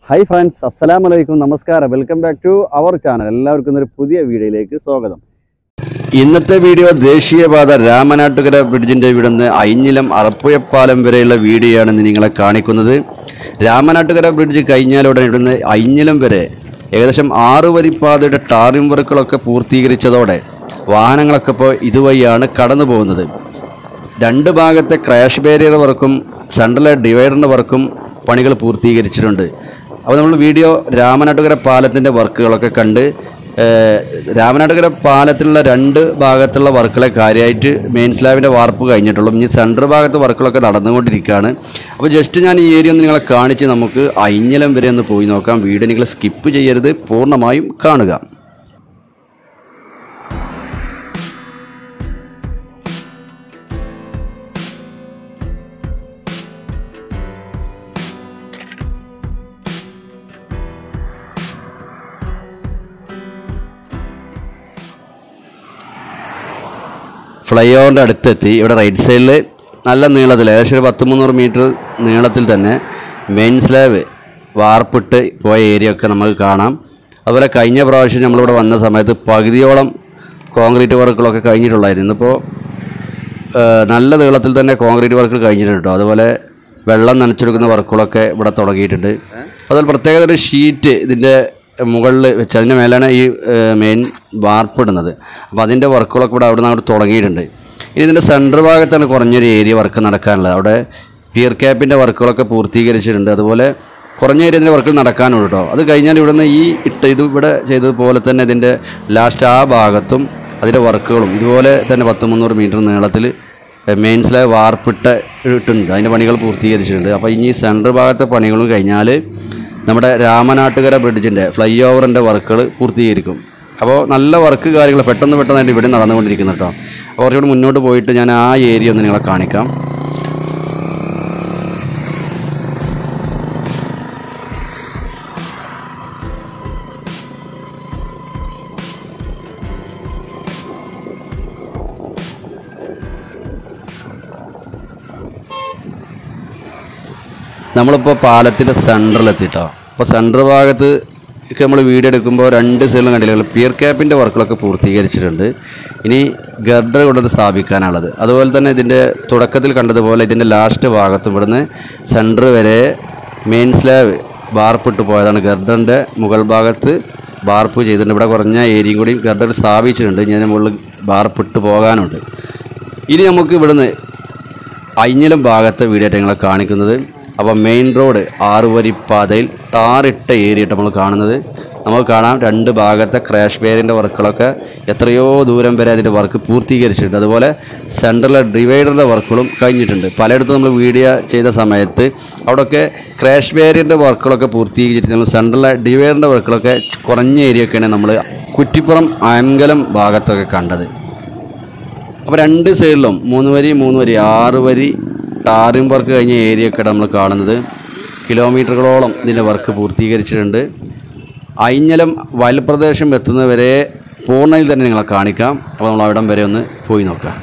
hi friends അസ്സലാമു അലൈക്കും നമസ്കാരം welcome back to our channel എല്ലാവർക്കും ഒരു പുതിയ വീഡിയോയിലേക്ക് സ്വാഗതം ഇന്നത്തെ വീഡിയോ ദേശീയപാത രാമനാട്ടുകര ബ്രിഡ്ജിൻ്റെ ഇവിടുന്ന് അയിഞ്ഞിലം അറപ്പുഴപ്പാലം വരെയുള്ള വീഡിയോ ആണ് ഇന്ന് നിങ്ങളെ കാണിക്കുന്നത് രാമനാട്ടുകര ബ്രിഡ്ജ് കഴിഞ്ഞാലുടൻ ഇവിടുന്ന് അയിഞ്ഞിലം വരെ ഏകദേശം ആറ് വരിപ്പാതയുടെ ടാറിംഗ് വർക്കുകളൊക്കെ പൂർത്തീകരിച്ചതോടെ വാഹനങ്ങളൊക്കെ ഇപ്പോൾ ഇതുവഴിയാണ് കടന്നു പോകുന്നത് രണ്ട് ഭാഗത്തെ ക്രാഷ് ബാരിയർ വർക്കും സെൻട്രലെ ഡിവൈഡറിൻ്റെ വർക്കും പണികൾ പൂർത്തീകരിച്ചിട്ടുണ്ട് അപ്പോൾ നമ്മൾ വീഡിയോ രാമനാട്ടുകര പാലത്തിൻ്റെ വർക്കുകളൊക്കെ കണ്ട് ഏഹ്, രാമനാട്ടുകര പാലത്തിലുള്ള രണ്ട് ഭാഗത്തുള്ള വർക്കുകളെ കാര്യമായിട്ട് മെയിൻ സ്ലാബിൻ്റെ വാർപ്പ് കഴിഞ്ഞിട്ടുള്ളൂ ഇനി സെൻറ്റർ ഭാഗത്തെ വർക്കുകളൊക്കെ നടന്നുകൊണ്ടിരിക്കുകയാണ് അപ്പോൾ ജസ്റ്റ് ഞാൻ ഈ ഏരിയ ഒന്ന് നിങ്ങളെ കാണിച്ച് നമുക്ക് അയിഞ്ഞലം വരെ ഒന്ന് പോയി നോക്കാം വീഡിയോ നിങ്ങൾ സ്കിപ്പ് ചെയ്യരുത് പൂർണ്ണമായും കാണുക ഫ്ലൈ ഓവറിൻ്റെ അടുത്തെത്തി ഇവിടെ റൈറ്റ് സൈഡിൽ നല്ല നീളത്തിൽ ഏകദേശം ഒരു പത്ത് മുന്നൂറ് മീറ്റർ നീളത്തിൽ തന്നെ മെയിൻ സ്ലാബ് വാർപ്പിട്ട് പോയ ഏരിയ ഒക്കെ നമുക്ക് കാണാം അതുപോലെ കഴിഞ്ഞ പ്രാവശ്യം നമ്മളിവിടെ വന്ന സമയത്ത് പകുതിയോളം കോൺക്രീറ്റ് വർക്കുകളൊക്കെ കഴിഞ്ഞിട്ടുള്ളായിരുന്നു ഇന്നിപ്പോൾ നല്ല നീളത്തിൽ തന്നെ കോൺക്രീറ്റ് വർക്കുകൾ കഴിഞ്ഞിട്ടുണ്ട് കേട്ടോ അതുപോലെ വെള്ളം നനച്ചെടുക്കുന്ന വർക്കുകളൊക്കെ ഇവിടെ തുടങ്ങിയിട്ടുണ്ട് അതുപോലെ പ്രത്യേകത ഒരു ഷീറ്റ് ഇതിൻ്റെ മുകളിൽ വെച്ച് അതിൻ്റെ മേലാണ് ഈ മെയിൻ വാർപ്പിടുന്നത് അപ്പോൾ അതിൻ്റെ വർക്കുകളൊക്കെ ഇവിടെ അവിടെ നിന്ന് അങ്ങോട്ട് തുടങ്ങിയിട്ടുണ്ട് ഇനി ഇതിൻ്റെ സെൻറ്റർ ഭാഗത്താണ് കുറഞ്ഞൊരു ഏരിയ വർക്ക് നടക്കാനുള്ളത് അവിടെ പിയർ ക്യാപ്പിൻ്റെ വർക്കുകളൊക്കെ പൂർത്തീകരിച്ചിട്ടുണ്ട് അതുപോലെ കുറഞ്ഞ ഏരിയത്തിൻ്റെ വർക്കുകൾ നടക്കാനുള്ളൂ കേട്ടോ അത് കഴിഞ്ഞാൽ ഇവിടുന്ന് ഈ ഇട്ട ഇത് ഇവിടെ ചെയ്തതുപോലെ തന്നെ ഇതിൻ്റെ ലാസ്റ്റ് ആ ഭാഗത്തും അതിൻ്റെ വർക്കുകളും ഇതുപോലെ തന്നെ പത്ത് മുന്നൂറ് മീറ്റർ നീളത്തിൽ മെയിൻ സ്ലാബ് വാർപ്പിട്ട് ഇട്ടുണ്ട് അതിൻ്റെ പണികൾ പൂർത്തീകരിച്ചിട്ടുണ്ട് അപ്പോൾ ഇനി സെൻറ്റർ ഭാഗത്തെ പണികളും കഴിഞ്ഞാൽ നമ്മുടെ രാമനാട്ടുകര ബ്രിഡ്ജിൻ്റെ ഫ്ലൈ ഓവറിൻ്റെ വർക്കുകൾ പൂർത്തീകരിക്കും അപ്പോൾ നല്ല വർക്ക് കാര്യങ്ങൾ പെട്ടെന്ന് പെട്ടെന്നായിട്ട് ഇവിടെ നടന്നുകൊണ്ടിരിക്കുന്നു കേട്ടോ അപ്പോൾ കുറച്ചുകൂടി മുന്നോട്ട് പോയിട്ട് ഞാൻ ആ ഏരിയ ഒന്ന് നിങ്ങളെ കാണിക്കാം നമ്മളിപ്പോൾ പാലത്തിൻ്റെ സെൻറ്ററിലെത്തിട്ടോ അപ്പോൾ സെൻറ്റർ ഭാഗത്ത് ഒക്കെ നമ്മൾ വീഡിയോ എടുക്കുമ്പോൾ രണ്ട് സൈഡിലും കണ്ടില്ല പിയർ ക്യാപ്പിൻ്റെ വർക്കുകളൊക്കെ പൂർത്തീകരിച്ചിട്ടുണ്ട് ഇനി ഗർഡർ കൊണ്ടുവന്ന് സ്ഥാപിക്കാനുള്ളത് അതുപോലെ തന്നെ ഇതിൻ്റെ തുടക്കത്തിൽ കണ്ടതുപോലെ ഇതിൻ്റെ ലാസ്റ്റ് ഭാഗത്തും ഇവിടുന്ന് സെൻറ്റർ വരെ മെയിൻ സ്ലാബ് ബാർപ്പിട്ട് പോയതാണ് ഗർഡറിൻ്റെ മുകൾ ഭാഗത്ത് ബാർപ്പ് ചെയ്തിട്ടുണ്ട് ഇവിടെ കുറഞ്ഞ ഏരിയയും കൂടി ഗർഡർ സ്ഥാപിച്ചിട്ടുണ്ട് ഇനി അതിന് മുകളിൽ ബാർപ്പിട്ട് പോകാനുണ്ട് ഇനി നമുക്ക് ഇവിടുന്ന് അയിഞ്ഞലം ഭാഗത്തെ വീഡിയോ ആയിട്ട് ഞങ്ങളെ കാണിക്കുന്നത് അപ്പോൾ മെയിൻ റോഡ് ആറ് വരി പാതയിൽ ടാറിട്ട ഏരിയ നമ്മൾ കാണുന്നത് നമുക്ക് കാണാം രണ്ട് ഭാഗത്തെ ക്രാഷ് ബാരിൻ്റെ വർക്കുകളൊക്കെ എത്രയോ ദൂരം വരെ അതിൻ്റെ വർക്ക് പൂർത്തീകരിച്ചിട്ടുണ്ട് അതുപോലെ സെൻട്രലിലെ ഡിവൈഡറിൻ്റെ വർക്കുകളും കഴിഞ്ഞിട്ടുണ്ട് പലയിടത്തും നമ്മൾ വീഡിയോ ചെയ്ത സമയത്ത് അവിടെയൊക്കെ ക്രാഷ് ബാരിയറിൻ്റെ വർക്കുകളൊക്കെ പൂർത്തീകരിച്ചിട്ടുണ്ട് സെൻട്രലിലെ ഡിവൈഡറിൻ്റെ വർക്കുകളൊക്കെ കുറഞ്ഞ ഏരിയയൊക്കെയാണ് നമ്മൾ കുറ്റിപ്പുറം അയങ്കലം ഭാഗത്തൊക്കെ കണ്ടത് അപ്പോൾ രണ്ട് സൈഡിലും മൂന്ന് വരി മൂന്ന് വരി ആറ് വരി ടാറിംഗ് വർക്ക് കഴിഞ്ഞ ഏരിയ ഒക്കെ നമ്മൾ കാണുന്നത് കിലോമീറ്ററുകളോളം ഇതിൻ്റെ വർക്ക് പൂർത്തീകരിച്ചിട്ടുണ്ട് അയിഞ്ഞലം വയൽപ്രദേശം എത്തുന്നവരെ പൂർണ്ണയിൽ തന്നെ നിങ്ങളെ കാണിക്കാം അപ്പോൾ നമ്മൾ അവിടം വരെ ഒന്ന് പോയി നോക്കാം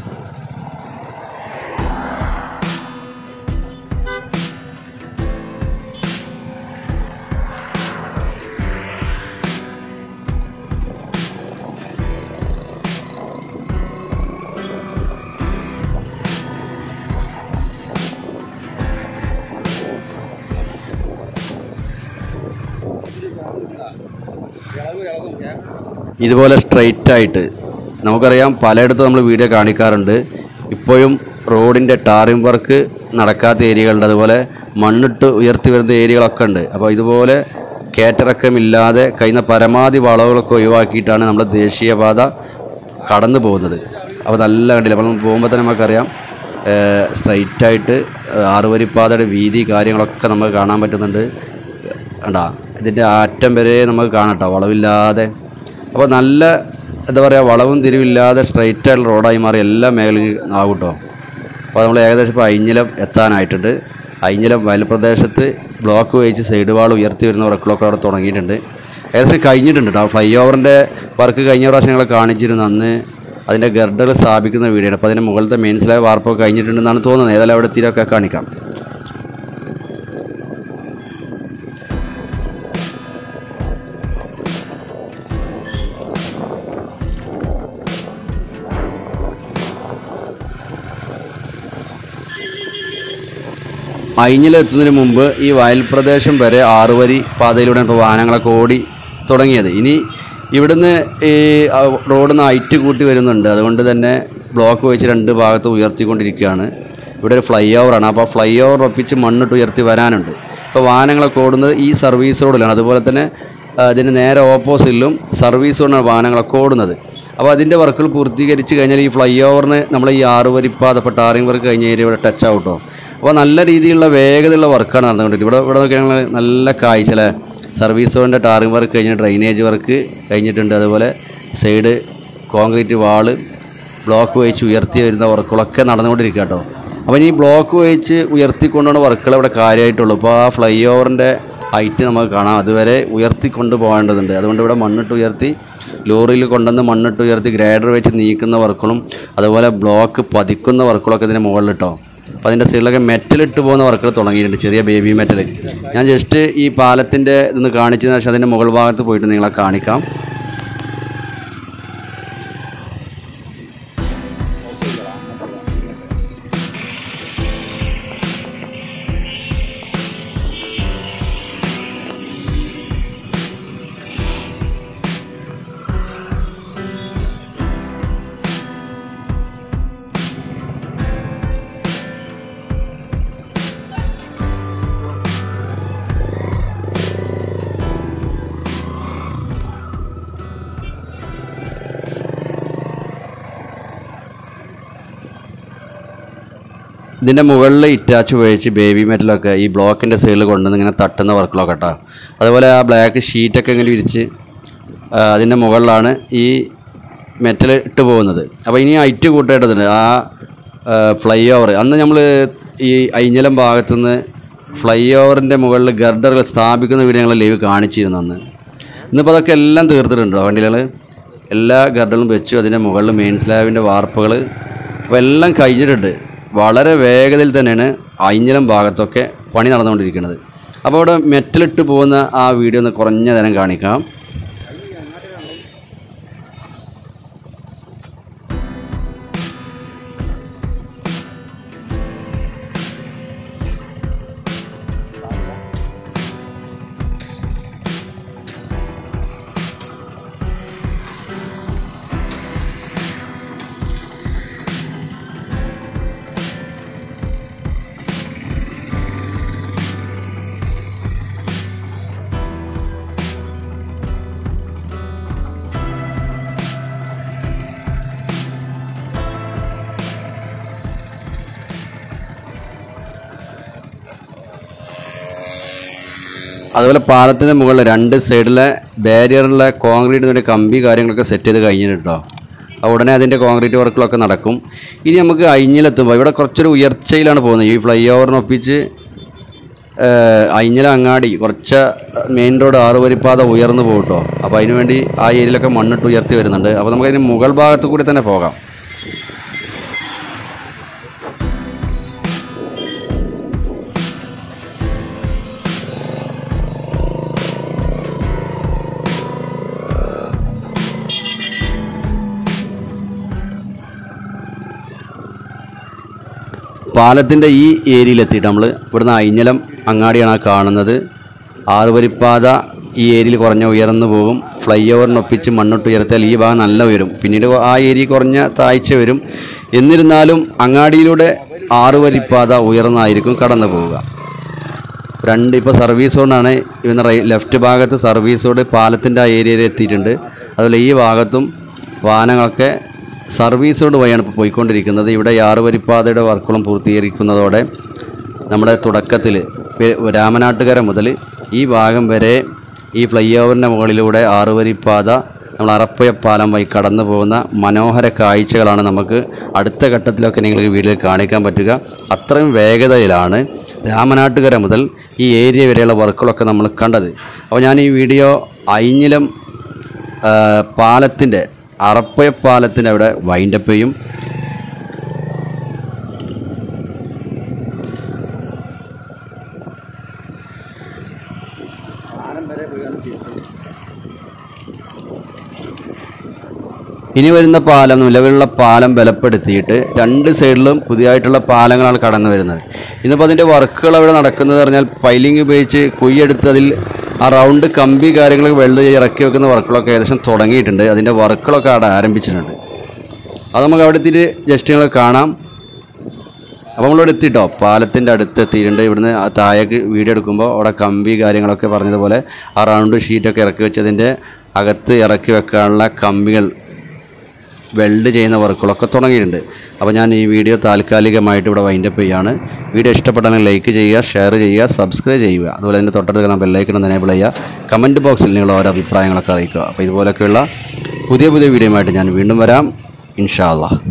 ഇതുപോലെ സ്ട്രെയിറ്റ് ആയിട്ട് നമുക്കറിയാം പലയിടത്തും നമ്മൾ വീഡിയോ കാണിക്കാറുണ്ട് ഇപ്പോഴും റോഡിൻ്റെ ടാറിംഗ് വർക്ക് നടക്കാത്ത ഏരിയകളുണ്ട് അതുപോലെ മണ്ണിട്ട് ഉയർത്തി വരുന്ന ഏരിയകളൊക്കെ ഉണ്ട് അപ്പോൾ ഇതുപോലെ കയറ്റിറക്കമില്ലാതെ കഴിയുന്ന പരമാവധി വളവുകളൊക്കെ ഒഴിവാക്കിയിട്ടാണ് നമ്മൾ ദേശീയപാത കടന്നു പോകുന്നത് അപ്പോൾ നല്ല കണ്ടില്ല അപ്പോൾ നമ്മൾ പോകുമ്പോൾ തന്നെ നമുക്കറിയാം സ്ട്രൈറ്റ് ആയിട്ട് ആറുവരിപ്പാതയുടെ വീതി കാര്യങ്ങളൊക്കെ നമുക്ക് കാണാൻ പറ്റുന്നുണ്ട് കണ്ടാ ഇതിൻ്റെ അറ്റം വരെ നമുക്ക് കാണാം കേട്ടോ വളവില്ലാതെ അപ്പോൾ നല്ല എന്താ പറയുക വളവും തിരിവില്ലാതെ സ്ട്രൈറ്റ് ആയിട്ടുള്ള റോഡായി മാറി എല്ലാ മേഖലയും ആകും കേട്ടോ അപ്പോൾ നമ്മൾ ഏകദേശം ഇപ്പോൾ അയിഞ്ഞിലം എത്താനായിട്ടുണ്ട് അയിഞ്ഞിലം വയൽപ്രദേശത്ത് ബ്ലോക്ക് വെച്ച് സൈഡ് വാൾ ഉയർത്തി വരുന്ന വർക്കുകളൊക്കെ അവിടെ തുടങ്ങിയിട്ടുണ്ട് ഏകദേശം കഴിഞ്ഞിട്ടുണ്ട് കേട്ടോ ഫ്ലൈ ഓവറിൻ്റെ വർക്ക് കഴിഞ്ഞ പ്രാവശ്യം ഞങ്ങൾ കാണിച്ചിരുന്നു അന്ന് അതിൻ്റെ ഗർഡർ സ്ഥാപിക്കുന്ന വീഡിയോ അപ്പോൾ അതിൻ്റെ മുകളിലത്തെ മെയിൻ സ്ലാബ് വാർപ്പൊക്കെ കഴിഞ്ഞിട്ടുണ്ടെന്നാണ് തോന്നുന്നത് ഏതായാലും അവിടെ എത്തിയൊക്കെ കാണിക്കാം അയിഞ്ഞിലെത്തുന്നതിന് മുമ്പ് ഈ വയൽ പ്രദേശം വരെ ആറുവരി പാതയിലൂടെ ഇപ്പോൾ വാഹനങ്ങളൊക്കെ ഓടി തുടങ്ങിയത് ഇനി ഇവിടുന്ന് ഈ ആ, റോഡിൽ നിന്ന് ഹൈറ്റ് കൂട്ടി വരുന്നുണ്ട് അതുകൊണ്ട് തന്നെ ബ്ലോക്ക് വെച്ച് രണ്ട് ഭാഗത്ത് ഉയർത്തിക്കൊണ്ടിരിക്കുകയാണ് ഇവിടെ ഒരു ഫ്ലൈ ഓവറാണ് അപ്പോൾ ഫ്ലൈ ഓവർ ഒപ്പിച്ച് മണ്ണിട്ട് ഉയർത്തി വരാനുണ്ട് ഇപ്പോൾ വാഹനങ്ങളൊക്കെ ഓടുന്നത് ഈ സർവീസ് റോഡിലാണ് അതുപോലെ തന്നെ ആ, അതിന് നേരെ ഓപ്പോസിറ്റിലും സർവീസ് റോഡിലാണ് വാഹനങ്ങളൊക്കെ ഓടുന്നത് അപ്പോൾ അതിൻ്റെ വർക്കുകൾ പൂർത്തീകരിച്ച് കഴിഞ്ഞാൽ ഈ ഫ്ലൈ ഓവറിന് നമ്മൾ ഈ ആറ് വരിപ്പാത ഇപ്പോൾ ടാറിങ് വർക്ക് കഴിഞ്ഞ് കഴിഞ്ഞാൽ ഇവിടെ ടച്ച് ഔട്ടോ അപ്പോൾ നല്ല രീതിയിലുള്ള വേഗതയുള്ള വർക്കാണ് നടന്നുകൊണ്ടിരിക്കുന്നത് ഇവിടെ ഇവിടെ നോക്കിയാൽ നല്ല കാഴ്ച അല്ലേ സർവീസ് റോഡിൻ്റെ ടാറിങ് വർക്ക് കഴിഞ്ഞ് ഡ്രൈനേജ് വർക്ക് കഴിഞ്ഞിട്ടുണ്ട് അതുപോലെ സൈഡ് കോൺക്രീറ്റ് വാള് ബ്ലോക്ക് വെച്ച് ഉയർത്തി വരുന്ന വർക്കുകളൊക്കെ നടന്നുകൊണ്ടിരിക്കുക കേട്ടോ അപ്പോൾ ഇനി ബ്ലോക്ക് വെച്ച് ഉയർത്തിക്കൊണ്ടുള്ള വർക്കുകൾ ഇവിടെ കാര്യമായിട്ടുള്ളൂ ഇപ്പോൾ ആ ഫ്ലൈ ഓവറിൻ്റെ ഹൈറ്റ് നമുക്ക് കാണാം അതുവരെ ഉയർത്തി കൊണ്ടുപോകേണ്ടതുണ്ട് അതുകൊണ്ട് ഇവിടെ മണ്ണിട്ട് ഉയർത്തി ലോറിയിൽ കൊണ്ടുവന്ന് മണ്ണിട്ട് ഉയർത്തി ഗ്രേഡർ വെച്ച് നീക്കുന്ന വർക്കുകളും അതുപോലെ ബ്ലോക്ക് പതിക്കുന്ന വർക്കുകളൊക്കെ ഇതിന് മുകളിലിട്ടോ അപ്പോൾ അതിൻ്റെ സൈഡിലൊക്കെ മെറ്റലിട്ട് പോകുന്ന വർക്കുകൾ തുടങ്ങിയിട്ടുണ്ട് ചെറിയ ബേബി മെറ്റൽ ഞാൻ ജസ്റ്റ് ഈ പാലത്തിൻ്റെ ഇതൊന്ന് കാണിച്ചതിന് ശേഷം അതിൻ്റെ മുകൾ ഭാഗത്ത് പോയിട്ട് നിങ്ങളെ കാണിക്കാം ഇതിൻ്റെ മുകളിൽ ഇറ്റാച്ച് ഉപയോഗിച്ച് ബേബി മെറ്റലൊക്കെ ഈ ബ്ലോക്കിൻ്റെ സൈഡിൽ കൊണ്ടുവന്ന് ഇങ്ങനെ തട്ടുന്ന വർക്കുകളൊക്കെ കേട്ടോ അതുപോലെ ആ ബ്ലാക്ക് ഷീറ്റൊക്കെ ഇങ്ങനെ വിരിച്ച് ആ, അതിൻ്റെ മുകളിലാണ് ഈ മെറ്റൽ ഇട്ട് പോകുന്നത് അപ്പോൾ ഇനി ഹൈറ്റ് കൂട്ടേണ്ടതുണ്ട് ആ ഫ്ലൈ ഓവർ അന്ന് നമ്മൾ ഈ അയിഞ്ഞലം ഭാഗത്തുനിന്ന് ഫ്ലൈ ഓവറിൻ്റെ മുകളിൽ ഗർഡറുകൾ സ്ഥാപിക്കുന്ന വീഡിയോ ഞങ്ങൾ ലൈവ് കാണിച്ചിരുന്നു അന്ന് ഇന്നിപ്പോൾ അതൊക്കെ എല്ലാം തീർത്തിട്ടുണ്ടോ വണ്ടികൾ എല്ലാ ഗർഡറും വെച്ചു അതിൻ്റെ മുകളിൽ മെയിൻ സ്ലാബിൻ്റെ വാർപ്പുകൾ അപ്പോൾ എല്ലാം കഴിഞ്ഞിട്ടുണ്ട് വളരെ വേഗതയിൽ തന്നെയാണ് അയിഞ്ഞലം ഭാഗത്തൊക്കെ പണി നടന്നുകൊണ്ടിരിക്കുന്നത് അപ്പോൾ അവിടെ മെറ്റലിട്ട് പോകുന്ന ആ വീഡിയോ ഒന്ന് കുറഞ്ഞ നേരം കാണിക്കാം അതുപോലെ പാലത്തിൻ്റെ മുകളിൽ രണ്ട് സൈഡിലെ ബാരിയറിലെ കോൺക്രീറ്റിൻ്റെ കമ്പി കാര്യങ്ങളൊക്കെ സെറ്റ് ചെയ്ത് കഴിഞ്ഞിട്ട് കേട്ടോ അപ്പോൾ ഉടനെ അതിൻ്റെ കോൺക്രീറ്റ് വർക്കുകളൊക്കെ നടക്കും ഇനി നമുക്ക് അയിഞ്ഞിലെത്തുമ്പോൾ ഇവിടെ കുറച്ചൊരു ഉയർച്ചയിലാണ് പോകുന്നത് ഈ ഫ്ലൈ ഓവറിനൊപ്പിച്ച് അയിഞ്ഞില അങ്ങാടി കുറച്ച് മെയിൻ റോഡ് ആറുവരിപ്പാത ഉയർന്നു പോകും കേട്ടോ അപ്പോൾ അതിന് വേണ്ടി ആ ഏരിയയിലൊക്കെ മണ്ണിട്ട് ഉയർത്തി വരുന്നുണ്ട് അപ്പോൾ നമുക്കതിന് മുകൾ ഭാഗത്ത് കൂടി തന്നെ പോകാം പാലത്തിൻ്റെ ഈ ഏരിയയിലെത്തിയിട്ട് നമ്മൾ ഇവിടുന്ന് അയിഞ്ഞലം അങ്ങാടിയാണ് ആ കാണുന്നത് ആറുവരിപ്പാത ഈ ഏരിയയിൽ കുറഞ്ഞ ഉയർന്നു പോകും ഫ്ലൈ ഓവറിനൊപ്പിച്ച് മണ്ണിട്ട് ഉയർത്തിയാൽ ഈ ഭാഗം നല്ല ഉയരും പിന്നീട് ആ ഏരിയ കുറഞ്ഞ താഴ്ച വരും എന്നിരുന്നാലും അങ്ങാടിയിലൂടെ ആറുവരിപ്പാത ഉയർന്നായിരിക്കും കടന്നു പോവുക രണ്ട് ഇപ്പോൾ സർവീസ് റോഡാണ് ഇവന്ന് റൈ ലെഫ്റ്റ് ഭാഗത്ത് സർവീസ് റോഡ് പാലത്തിൻ്റെ ആ ഏരിയയിൽ എത്തിയിട്ടുണ്ട് അതുപോലെ ഈ ഭാഗത്തും വാഹനങ്ങളൊക്കെ സർവീസ് റോഡ് വഴിയാണ് ഇപ്പോൾ പോയിക്കൊണ്ടിരിക്കുന്നത് ഇവിടെ ഈ ആറുവരിപ്പാതയുടെ വർക്കുകളും പൂർത്തീകരിക്കുന്നതോടെ നമ്മുടെ തുടക്കത്തിൽ രാമനാട്ടുകര മുതൽ ഈ ഭാഗം വരെ ഈ ഫ്ലൈ ഓവറിൻ്റെ മുകളിലൂടെ ആറുവരിപ്പാത നമ്മൾ അറപ്പയ പാലം വഴി കടന്നു പോകുന്ന മനോഹര കാഴ്ചകളാണ് നമുക്ക് അടുത്ത ഘട്ടത്തിലൊക്കെ നിങ്ങൾക്ക് വീഡിയോയിൽ കാണിക്കാൻ പറ്റുക അത്രയും വേഗതയിലാണ് രാമനാട്ടുകര മുതൽ ഈ ഏരിയ വരെയുള്ള വർക്കുകളൊക്കെ നമ്മൾ കണ്ടത് അപ്പോൾ ഞാൻ ഈ വീഡിയോ അയിഞ്ഞിലം പാലത്തിൻ്റെ അറപ്പയ പാലത്തിൻ്റെ അവിടെ വൈൻഡപ്പ് ചെയ്യും ഇനി വരുന്ന പാലം നിലവിലുള്ള പാലം ബലപ്പെടുത്തിയിട്ട് രണ്ട് സൈഡിലും പുതിയതായിട്ടുള്ള പാലങ്ങളാണ് കടന്നു വരുന്നത് ഇന്നിപ്പോൾ അതിൻ്റെ വർക്കുകൾ അവിടെ നടക്കുന്നത് പറഞ്ഞാൽ പൈലിംഗ് ഉപയോഗിച്ച് കുയ്യെടുത്ത് അതിൽ ആ റൗണ്ട് കമ്പി കാര്യങ്ങളൊക്കെ വെള്ളം ഇറക്കി വെക്കുന്ന വർക്കുകളൊക്കെ ഏകദേശം തുടങ്ങിയിട്ടുണ്ട് അതിൻ്റെ വർക്കുകളൊക്കെ അവിടെ ആരംഭിച്ചിട്ടുണ്ട് അത് നമുക്ക് അവിടെ എത്തിയിട്ട് ജസ്റ്റ് നിങ്ങൾ കാണാം അപ്പോൾ നമ്മളിവിടെ എത്തിട്ടോ പാലത്തിൻ്റെ അടുത്ത് എത്തിയിട്ടുണ്ട് ഇവിടുന്ന് ആ താഴേക്ക് വീഡിയോ എടുക്കുമ്പോൾ അവിടെ കമ്പി കാര്യങ്ങളൊക്കെ പറഞ്ഞതുപോലെ ആ റൗണ്ട് ഷീറ്റൊക്കെ ഇറക്കി വെച്ചതിൻ്റെ അകത്ത് ഇറക്കി വെക്കാനുള്ള കമ്പികൾ വെൽഡ് ചെയ്യുന്ന വർക്കുകളൊക്കെ തുടങ്ങിയിട്ടുണ്ട് അപ്പോൾ ഞാൻ ഈ വീഡിയോ താൽക്കാലികമായിട്ട് ഇവിടെ വൈൻഡപ്പ് ചെയ്യാണ് വീഡിയോ ഇഷ്ടപ്പെട്ടാണെങ്കിൽ ലൈക്ക് ചെയ്യുക ഷെയർ ചെയ്യുക സബ്സ്ക്രൈബ് ചെയ്യുക അതുപോലെ അതിൻ്റെ തൊട്ടടുത്ത് കാണാൻ ബെല്ലൈക്കണം ഒന്ന് എനേബിൾ ചെയ്യുക കമൻറ്റ് ബോക്സിൽ നിങ്ങൾ ഓരോ അഭിപ്രായങ്ങളൊക്കെ അറിയിക്കുക അപ്പോൾ ഇതുപോലൊക്കെയുള്ള പുതിയ പുതിയ വീഡിയോയുമായിട്ട് ഞാൻ വീണ്ടും വരാം ഇൻഷാ അള്ളാഹ്